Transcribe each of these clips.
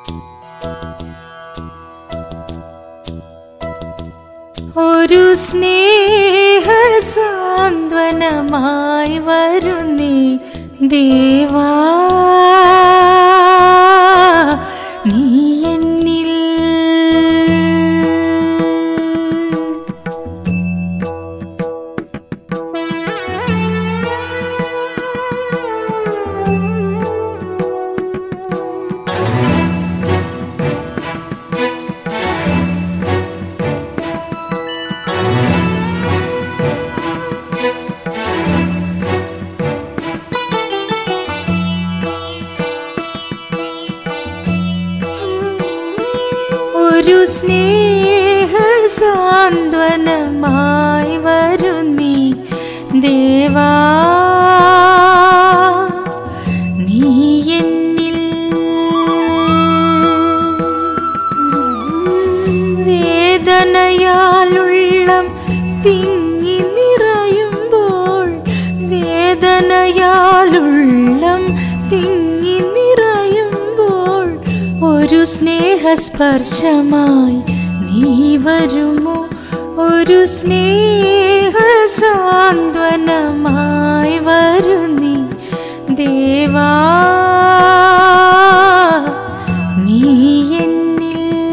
ഒരു സ്നേഹ സാന്ത്വനമായി വരുന്നീ ദേവാ നീ എന്നിൽ ഒരു സ്നേഹ സാന്ത്വനമായി വരുന്നീ ദേവാ നീ എന്നിൽ വേദനയാലുള്ളം തിങ്ങി നിറയുമ്പോൾ വേദനയാലുള്ളം തിങ്ങി നിറയുമ്പോൾ ഒരു സ്നേഹസ്പർശമായി നീ വരുമോ ഒരു സ്നേഹ സാന്ത്വനമായി വരുന്നീ ദേവാ നീ എന്നിൽ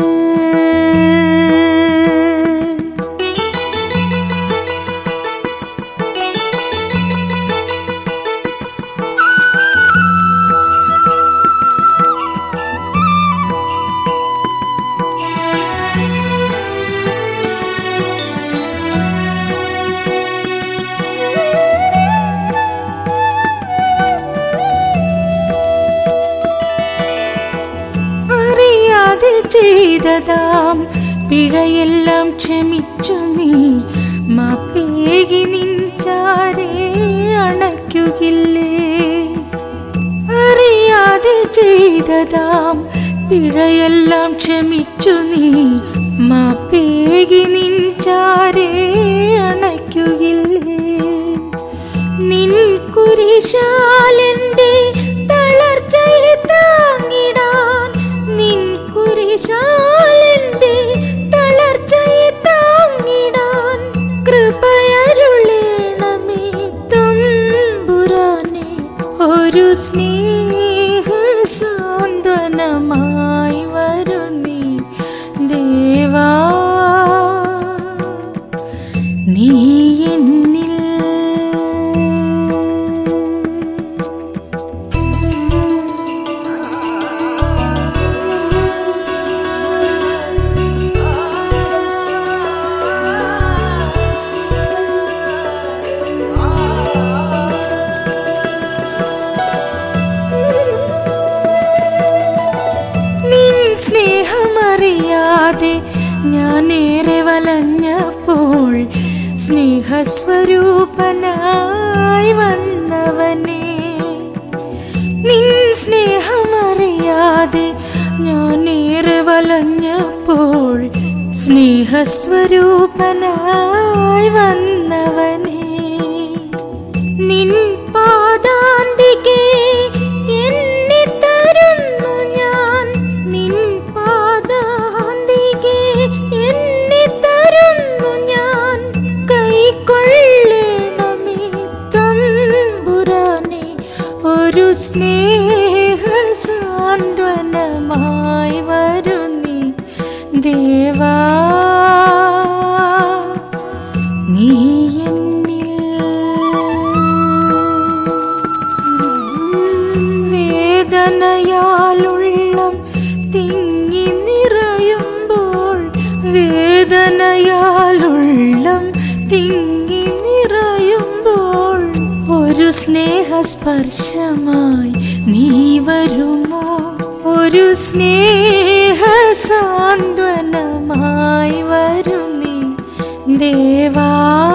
അറിയാതെ ചെയ്തതാം പിഴയെല്ലാം ക്ഷമിച്ചു നീ മാപ്പേകി നിൻചാരേ അണയ്ക്കുകില്ലേ അറിയാതെ ചെയ്തതാം പിഴയെല്ലാം ക്ഷമിച്ചു നീ മാപ്പേകി നിൻചാരേ അണയ്ക്കുകില്ലേ നിൻ കുരിശാലെന്റെ തളർച്ചയെ താങ്ങിടാൻ നിൻ കുരിശാലെന്റെ തളർച്ചയെ താങ്ങിടാൻ കൃപയരുളേണമേ തമ്പുരാനെ ഒരു സ്നേഹ സാന്ത്വനമായി വരുന്നീ ദേവാ നീ എന്നിൽ നിൻ സ്നേഹമറിയാതെ ഞാനേറെ വലഞ്ഞപ്പോൾ സ്നേഹസ്വരൂപനായി വന്നവനെ നിൻ സ്നേഹമറിയാതെ ഞാനേറെ വലഞ്ഞപ്പോൾ സ്നേഹസ്വരൂപനായി വന്നവനെ നിൻ പാദാന്തികെ എന്നെ തരുന്നു ഞാൻ നിൻ പാദാന്തികെ എന്നെ തരുന്നു ഞാൻ കൈക്കൊള്ളണമേ തമ്പുരാനെ ഒരു സ്നേഹ സാന്ത്വനമായി വരുന്നീ ദേവാ നീ എന്നിൽ വേദനയാലുള്ളം തിങ്ങി നിറയുമ്പോൾ വേദനയാലുള്ളം തിങ്ങി നിറയുമ്പോൾ ഒരു സ്നേഹസ്പർശമായി നീ വരുമോ ഒരു സ്നേഹ സാന്ത്വനമായി വരുന്നീ ദേവാ